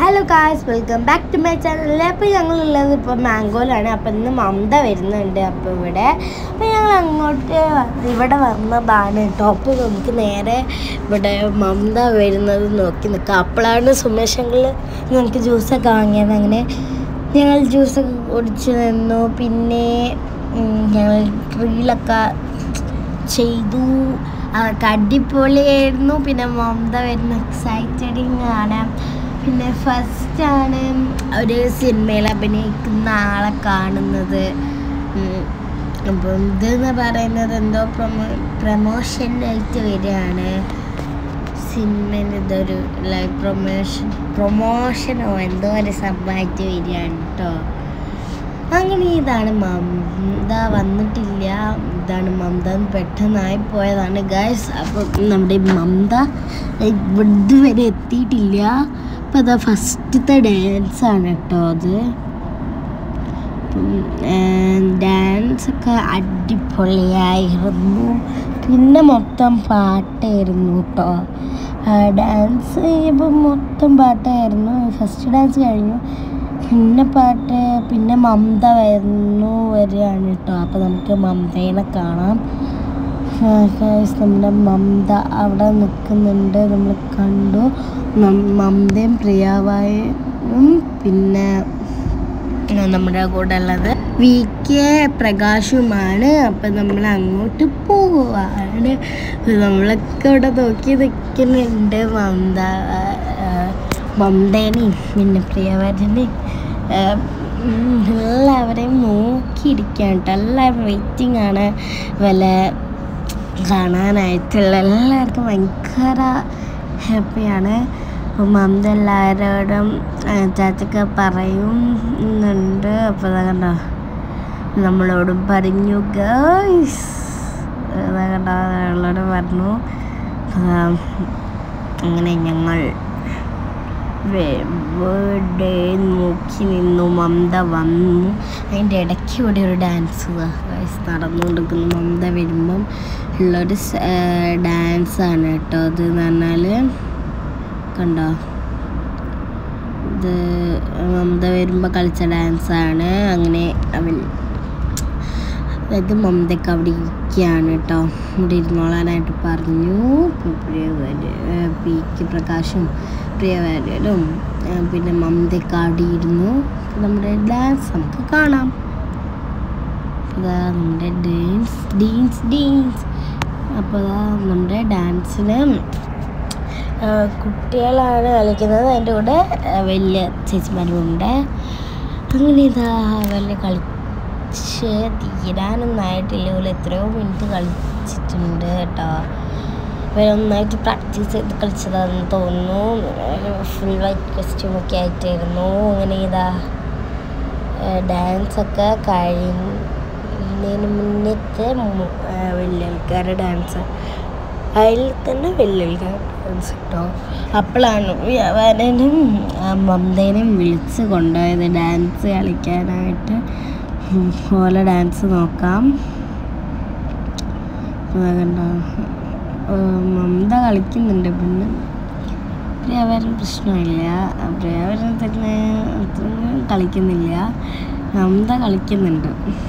Hello guys welcome back to my channel അപ്പോൾ ഞങ്ങളുള്ളത് ഇപ്പോൾ മാംഗോയിലാണ് അപ്പോൾ ഇന്ന് മമത വരുന്നുണ്ട് അപ്പോൾ ഇവിടെ അപ്പോൾ ഞങ്ങൾ അങ്ങോട്ട് ഇവിടെ വന്നതാണ് കേട്ടോ അപ്പോൾ നമുക്ക് നേരെ ഇവിടെ മമത വരുന്നത് നോക്കി നിൽക്കാം അപ്പോഴാണ് സുമേഷങ്ങളിൽ ഞങ്ങൾക്ക് ജ്യൂസൊക്കെ വാങ്ങിയത് അങ്ങനെ ഞങ്ങൾ ജ്യൂസൊക്കെ കുടിച്ച് നിന്നു പിന്നെ ഉം, ഞങ്ങൾ റീലൊക്കെ ചെയ്തു അതൊക്കെ അടിപൊളിയായിരുന്നു പിന്നെ മമത വരുന്ന എക്സൈറ്റഡിങ് ആണ് പിന്നെ ഫസ്റ്റ് ആണ് ഒരു സിനിമയിൽ അഭിനയിക്കുന്ന ആളെ കാണുന്നത് ഉം. അപ്പം ഇതെന്ന് പറയുന്നത് എന്തോ പ്രൊമോ പ്രൊമോഷനായിട്ട് വരികയാണ് സിനിമയിൽ ഇതൊരു ലൈവ് പ്രൊമോഷൻ പ്രൊമോഷനോ എന്തോ ഒരു സംഭവമായിട്ട് വരികയാണ് കേട്ടോ അങ്ങനെ ഇതാണ് മമത വന്നിട്ടില്ല ഇതാണ് മമത എന്ന് പെട്ടെന്നായി പോയതാണ് ഗായ്സ് അപ്പം നമ്മുടെ മമത ഇവിടെ വരെ എത്തിയിട്ടില്ല അപ്പം അതാ ഫസ്റ്റത്തെ ഡാൻസ് ആണ് കേട്ടോ അത് ഡാൻസ് ഒക്കെ അടിപൊളിയായിരുന്നു പിന്നെ മൊത്തം പാട്ടായിരുന്നു കേട്ടോ ഡാൻസ് ചെയ്യുമ്പോൾ മൊത്തം പാട്ടായിരുന്നു ഫസ്റ്റ് ഡാൻസ് കഴിഞ്ഞു പിന്നെ പാട്ട് പിന്നെ മമത വരുന്നു വരികയാണ് കേട്ടോ അപ്പോൾ നമുക്ക് മമതേനെ കാണാം ഗൈസ് നമ്മുടെ മമത അവിടെ നിൽക്കുന്നുണ്ട് നമ്മൾ കണ്ടു മം- മമതയും പ്രിയാവായും പിന്നെ നമ്മുടെ കൂടെ ഉള്ളത് വി കെ പ്രകാശുമാണ് അപ്പം നമ്മൾ അങ്ങോട്ട് പോവുകയാണ് നമ്മളൊക്കെ ഇവിടെ നോക്കി നിൽക്കുന്നുണ്ട് മമത ആ, മമതേനെയും പിന്നെ പ്രിയവരനെയും ആ, ഉം, എല്ലാവരെയും നോക്കിയിരിക്കുകയാണ് കേട്ടോ എല്ലാവരും വെയിറ്റിംഗ് ആണ് വല്ല കാണാനായിട്ടുള്ള എല്ലാവർക്കും ഭയങ്കര ഹാപ്പിയാണ് അപ്പം മമത എല്ലാവരോടും ആ, ചാച്ചൊക്കെ പറയുന്നുണ്ട് അപ്പോൾ അതാ കണ്ടോ നമ്മളോടും പറഞ്ഞു ഗേൾസ് അതാ കണ്ടോ നമ്മളോട് പറഞ്ഞു ആ, അങ്ങനെ ഞങ്ങൾ ബർത്ത്ഡേ നോക്കി നിന്നു മമത വന്നു അതിൻ്റെ ഇടയ്ക്ക് ഇവിടെ ഒരു ഡാൻസ് നടന്നുകൊണ്ടിരിക്കുന്നു മമത വരുമ്പം ഉള്ളൊരു ഡാൻസാണ് കേട്ടോ അത് എന്ന് പറഞ്ഞാൽ കണ്ടോ ഇത് മമത വരുമ്പോൾ കളിച്ച ഡാൻസാണ് അങ്ങനെ അവൻ അതായത് മമതയ്ക്ക് അവിടെ ഇരിക്കുകയാണ് കേട്ടോ ഇവിടെ ഇരുന്നോളാനായിട്ട് പറഞ്ഞു പ്രിയവര് പി കെ പ്രകാശും പ്രിയവരും പിന്നെ മമതയ്ക്ക് അവിടെ ഇരുന്നു നമ്മുടെ ഡാൻസ് നമുക്ക് കാണാം ഇതാ നമ്മുടെ ഡാൻസ് ഡീൻസ് ഡീൻസ് അപ്പോൾ ഇതാ നമ്മുടെ ഡാൻസിന് കുട്ടികളാണ് കളിക്കുന്നത് അതിൻ്റെ കൂടെ ആ, വലിയ ചേച്ചിമാരുമുണ്ട് അങ്ങനെ ഇതാ വലിയ കളിച്ച് തീരാനൊന്നും ആയിട്ടില്ല ഇവർ എത്രയോ മിനിറ്റ് കളിച്ചിട്ടുണ്ട് കേട്ടോ ഇവരൊന്നായിട്ട് പ്രാക്ടീസ് ചെയ്ത് കളിച്ചതാണെന്ന് തോന്നുന്നു ഫുൾ വൈറ്റ് കോസ്റ്റ്യൂമൊക്കെ ആയിട്ടായിരുന്നു അങ്ങനെ ഇതാ ഡാൻസൊക്കെ കഴിഞ്ഞതിന് മുന്നത്തെ മു- ആ, വലിയ ആൾക്കാരുടെ ഡാൻസ് അതിൽ തന്നെ വലിയ ആൾക്കാരുടെ ഡാൻസ് കേട്ടോ അപ്പോഴാണ് അവനും മമതേനെയും വിളിച്ച് കൊണ്ടുപോയത് ഡാൻസ് കളിക്കാനായിട്ട് ഓലെ ഡാൻസ് നോക്കാം അതാ കണ്ടോ ഏഹ് മമത കളിക്കുന്നുണ്ട് പിന്നെ പ്രിയവരൻ പ്രശ്നമില്ല പ്രിയവരൻ തന്നെ അത്രയും കളിക്കുന്നില്ല മമത കളിക്കുന്നുണ്ട്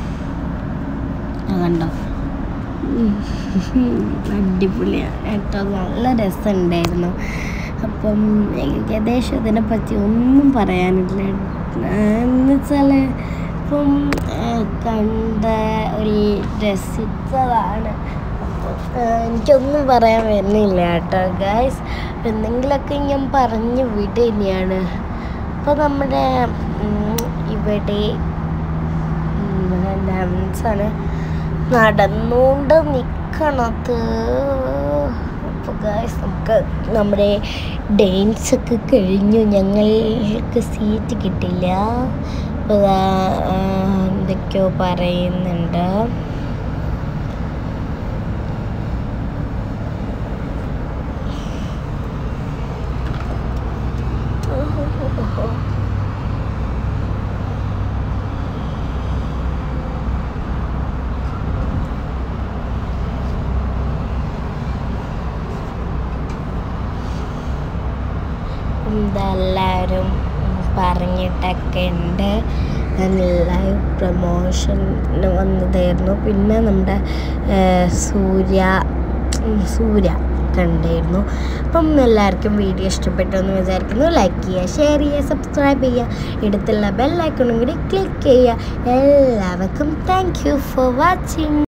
ആ കണ്ടോ ഉം. അടിപൊളിയാണ് കേട്ടോ നല്ല രസമുണ്ടായിരുന്നു അപ്പം ഏകദേശം ഇതിനെ പറ്റി ഒന്നും പറയാനില്ല എന്ന് വെച്ചാൽ ഇപ്പം ആ, കണ്ട ഒരു രസിച്ചതാണ് അപ്പം, ആ, എനിക്കൊന്നും പറയാൻ വരുന്നില്ല കേട്ടോ ഗായ്സ് എന്തെങ്കിലുമൊക്കെ ഞാൻ പറഞ്ഞു വിട തന്നെയാണ് അപ്പോൾ നമ്മുടെ ഉം, ഇവിടെ ഡാൻസാണ് നടന്നുകൊണ്ട് നിൽക്കണത് അപ്പോൾ ഗായ്സ് നമുക്ക് നമ്മുടെ ഡാൻസ് ഒക്കെ കഴിഞ്ഞു ഞങ്ങൾക്ക് സീറ്റ് കിട്ടില്ല അപ്പോൾ ദാ, ആ, എന്തൊക്കെയോ പറയുന്നുണ്ട് ഇതെല്ലാവരും പറഞ്ഞിട്ടൊക്കെ ഉണ്ട് ലൈവ് പ്രൊമോഷൻ വന്നതായിരുന്നു പിന്നെ നമ്മുടെ ഏഹ്, സൂര്യ ഉം, സൂര്യ കണ്ടായിരുന്നു അപ്പം എല്ലാവർക്കും വീഡിയോ ഇഷ്ടപ്പെട്ടു എന്ന് വിചാരിക്കുന്നു ലൈക്ക് ചെയ്യുക ഷെയർ ചെയ്യുക സബ്സ്ക്രൈബ് ചെയ്യുക എടുത്തുള്ള ബെല്ലൈക്കണും കൂടി ക്ലിക്ക് ചെയ്യുക എല്ലാവർക്കും താങ്ക് യു ഫോർ വാച്ചിങ്